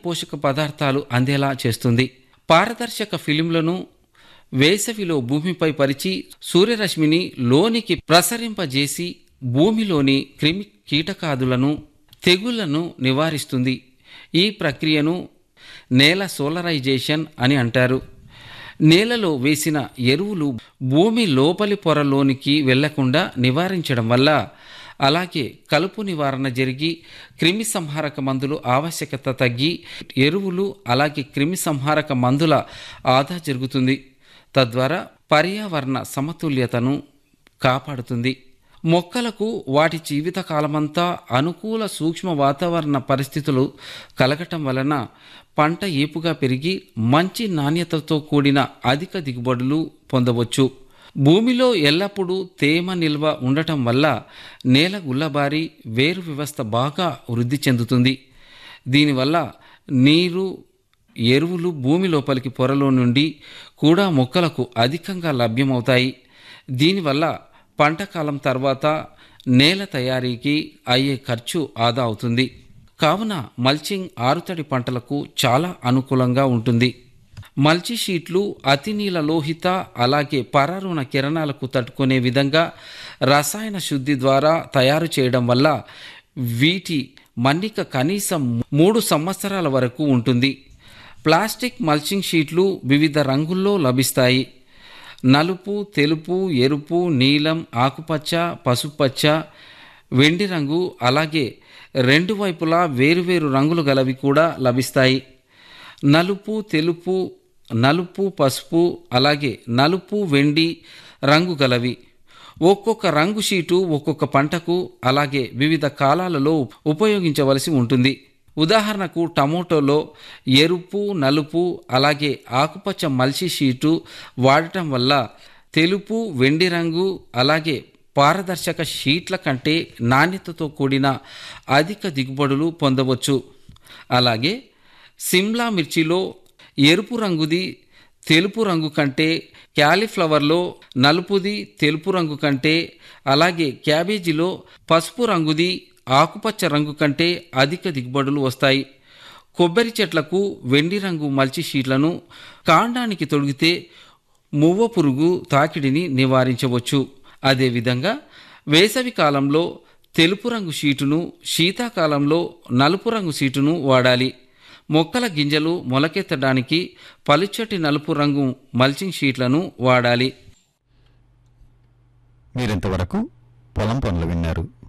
పోషక పదార్థాలు అందేలా చేస్తుంది పారదర్శక ఫిలింలను వేసవిలో భూమిపై పరిచి సూర్యరశ్మిని లోనికి ప్రసరింపజేసి భూమిలోని క్రిమి కీటకాదులను తెగుళ్లను నివారిస్తుంది ఈ ప్రక్రియను నేల సోలరైజేషన్ అని అంటారు నేలలో వేసిన ఎరువులు భూమి లోపలి పొరలోనికి వెళ్లకుండా నివారించడం వల్ల అలాగే కలుపు నివారణ జరిగి క్రిమి సంహారక మందులు ఆవశ్యకత తగ్గి ఎరువులు అలాగే క్రిమి సంహారక మందుల ఆదా జరుగుతుంది తద్వారా పర్యావరణ సమతుల్యతను కాపాడుతుంది మొక్కలకు వాటి జీవితకాలమంతా అనుకూల సూక్ష్మ వాతావరణ పరిస్థితులు కలగటం వలన పంట ఏపుగా పెరిగి మంచి నాణ్యతతో కూడిన అధిక దిగుబడులు పొందవచ్చు భూమిలో ఎల్లప్పుడూ తేమ నిల్వ ఉండటం వల్ల నేల గుల్లబారి వేరు వ్యవస్థ బాగా వృద్ధి చెందుతుంది దీనివల్ల నీరు ఎరువులు భూమి లోపలికి పొరలో నుండి కూడా మొక్కలకు అధికంగా లభ్యమవుతాయి దీనివల్ల పంట కాలం తర్వాత నేల తయారీకి అయ్యే ఖర్చు ఆదా అవుతుంది కావున మల్చింగ్ ఆరుతడి పంటలకు చాలా అనుకూలంగా ఉంటుంది మల్చి షీట్లు అతి నీల లోహిత అలాగే పరారుణ కిరణాలకు తట్టుకునే విధంగా రసాయన శుద్ధి ద్వారా తయారు చేయడం వల్ల వీటి మన్నిక కనీసం మూడు సంవత్సరాల వరకు ఉంటుంది ప్లాస్టిక్ మల్చింగ్ షీట్లు వివిధ రంగుల్లో లభిస్తాయి నలుపు తెలుపు ఎరుపు నీలం ఆకుపచ్చ పసుపచ్చ వెండి రంగు అలాగే రెండు వైపులా వేరువేరు రంగులు గలవి కూడా లభిస్తాయి నలుపు తెలుపు నలుపు పసుపు అలాగే నలుపు వెండి రంగు గలవి ఒక్కొక్క రంగు షీటు ఒక్కొక్క పంటకు అలాగే వివిధ కాలాలలో ఉపయోగించవలసి ఉంటుంది ఉదాహరణకు టమోటోలో ఎరుపు నలుపు అలాగే ఆకుపచ్చ మల్చి షీటు వాడటం వల్ల తెలుపు వెండి రంగు అలాగే పారదర్శక షీట్ల కంటే నాణ్యతతో కూడిన అధిక దిగుబడులు పొందవచ్చు అలాగే సిమ్లా మిర్చిలో ఎరుపు రంగుది తెలుపు రంగు కంటే క్యాలీఫ్లవర్లో నలుపుది తెలుపు రంగు కంటే అలాగే క్యాబేజీలో పసుపు రంగుది ఆకుపచ్చ రంగు కంటే అధిక దిగుబడులు వస్తాయి కొబ్బరి చెట్లకు వెండి రంగు మల్చి షీట్లను కాండానికి తొడిగితే మువ్వ పురుగు తాకిడిని నివారించవచ్చు అదేవిధంగా వేసవి కాలంలో తెలుపు రంగు షీటును శీతాకాలంలో నలుపు రంగు షీటును వాడాలి మొక్కల గింజలు మొలకెత్తడానికి పలుచటి నలుపు రంగు మల్చింగ్ షీట్లను వాడాలి మీరింతవరకు పొలం పనులు విన్నారు